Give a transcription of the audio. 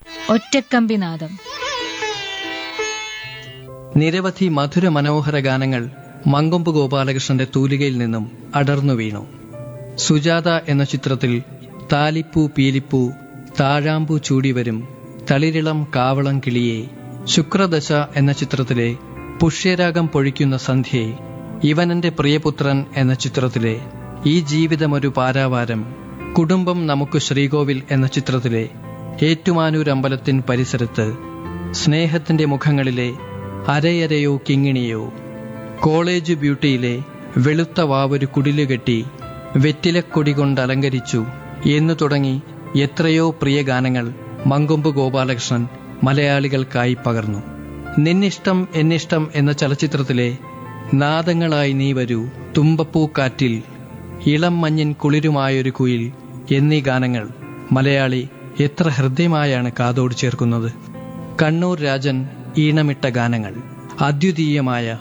ഒറ്റക്കമ്പിനാദം നിരവധി മധുര മനോഹര ഗാനങ്ങൾ മങ്കൊമ്പ് ഗോപാലകൃഷ്ണന്റെ തൂലികയിൽ നിന്നും അടർന്നു വീണു സുജാത എന്ന ചിത്രത്തിൽ താലിപ്പൂ പീലിപ്പൂ താഴാമ്പൂ ചൂടിവരും തളിരിളം കാവളം കിളിയെ ശുക്രദശ എന്ന ചിത്രത്തിലെ പുഷ്യരാഗം പൊഴിക്കുന്ന സന്ധ്യയെ ഇവനെന്റെ പ്രിയപുത്രൻ എന്ന ചിത്രത്തിലെ ഈ ജീവിതമൊരു പാരാവാരം കുടുംബം നമുക്ക് ശ്രീകോവിൽ എന്ന ചിത്രത്തിലെ ഏറ്റുമാനൂർ അമ്പലത്തിൻ പരിസരത്ത് സ്നേഹത്തിന്റെ മുഖങ്ങളിലെ അരയരയോ കിങ്ങിണിയോ കോളേജ് ബ്യൂട്ടിയിലെ വെളുത്ത വാവൊരു കുടിലുകെട്ടി വെറ്റിലക്കൊടി കൊണ്ട് അലങ്കരിച്ചു എന്നു തുടങ്ങി എത്രയോ പ്രിയ ഗാനങ്ങൾ മങ്കൊമ്പ് ഗോപാലകൃഷ്ണൻ മലയാളികൾക്കായി പകർന്നു നിന്നിഷ്ടം എന്നിഷ്ടം എന്ന ചലച്ചിത്രത്തിലെ നാദങ്ങളായി നീ വരൂ തുമ്പപ്പൂക്കാറ്റിൽ ഇളം മഞ്ഞിൻ കുളിരുമായൊരു കുയിൽ എന്നീ ഗാനങ്ങൾ മലയാളി എത്ര ഹൃദ്യമായാണ് കാതോട് ചേർക്കുന്നത് കണ്ണൂർ രാജൻ ഈണമിട്ട ഗാനങ്ങൾ അദ്വിതീയമായ